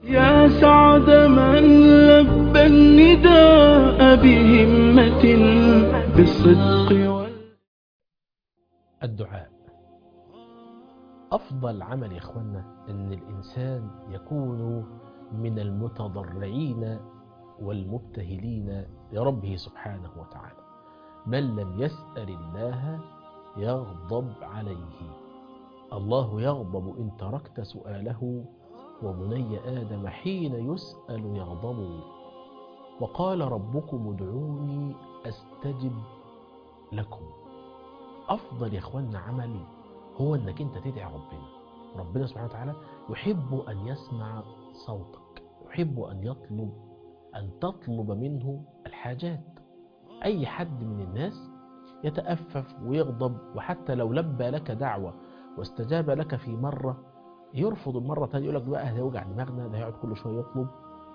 يا سعد من لبى النداء بهمة بالصدق وال... الدعاء أفضل عمل يا إخوانا أن الإنسان يكون من المتضرعين والمبتهلين لربه سبحانه وتعالى من لم يسأل الله يغضب عليه الله يغضب إن تركت سؤاله وبني آدم حين يسأل يغضب وقال ربكم ادعوني أستجب لكم أفضل يا إخوانا عمل هو أنك أنت تدعي ربنا ربنا سبحانه وتعالى يحب أن يسمع صوتك يحب أن يطلب أن تطلب منه الحاجات أي حد من الناس يتأفف ويغضب وحتى لو لبى لك دعوة واستجاب لك في مرة يرفض المرة تانية يقول لك بقى ده يوجع دماغنا ده يقعد كل شوية يطلب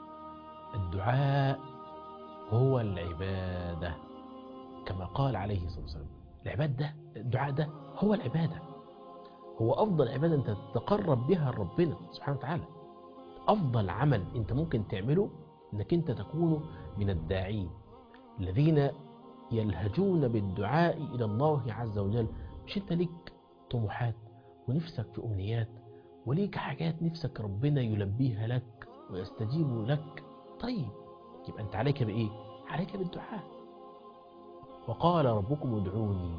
الدعاء هو العبادة كما قال عليه الصلاة والسلام العبادة ده الدعاء ده هو العبادة هو أفضل عبادة أنت تتقرب بها لربنا سبحانه وتعالى أفضل عمل أنت ممكن تعمله أنك أنت تكون من الداعين الذين يلهجون بالدعاء إلى الله عز وجل مش أنت ليك طموحات ونفسك في أمنيات وليك حاجات نفسك ربنا يلبيها لك ويستجيب لك طيب يبقى أنت عليك بإيه؟ عليك بالدعاء وقال ربكم ادعوني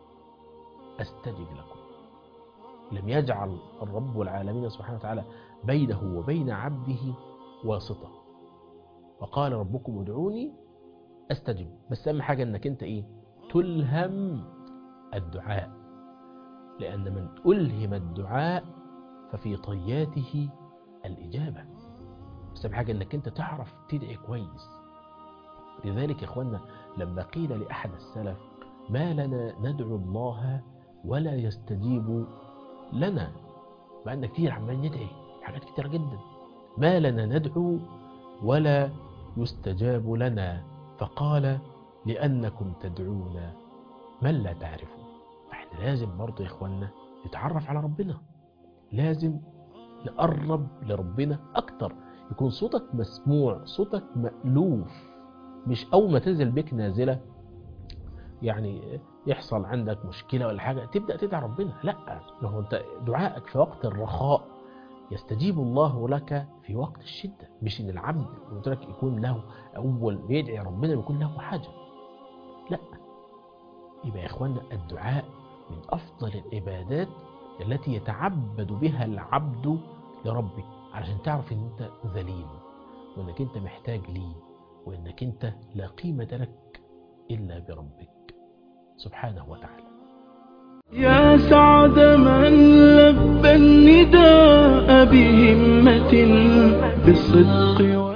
أستجب لكم لم يجعل الرب العالمين سبحانه وتعالى بينه وبين عبده واسطة وقال ربكم ادعوني استجب بس اهم حاجة انك انت ايه تلهم الدعاء لان من الهم الدعاء ففي طياته الاجابة بس اهم حاجة انك انت تعرف تدعي كويس لذلك يا اخوانا لما قيل لاحد السلف ما لنا ندعو الله ولا يستجيب لنا مع ان كتير عمال ندعي حاجات كتير جدا ما لنا ندعو ولا يستجاب لنا فقال لأنكم تدعون من لا تعرفون فاحنا لازم برضه يا إخوانا نتعرف على ربنا لازم نقرب لربنا أكتر يكون صوتك مسموع صوتك مألوف مش أول ما تنزل بك نازلة يعني يحصل عندك مشكلة ولا حاجة تبدأ تدعي ربنا لا ما هو انت دعائك في وقت الرخاء يستجيب الله لك في وقت الشدة مش ان العبد قلت لك يكون له اول بيدعي ربنا يكون له حاجة لا يبقى يا اخوانا الدعاء من افضل العبادات التي يتعبد بها العبد لربه علشان تعرف ان انت ذليل وانك انت محتاج ليه وانك انت لا قيمة لك الا بربك سبحانه وتعالى يا سعد من لبى النداء بهمة بالصدق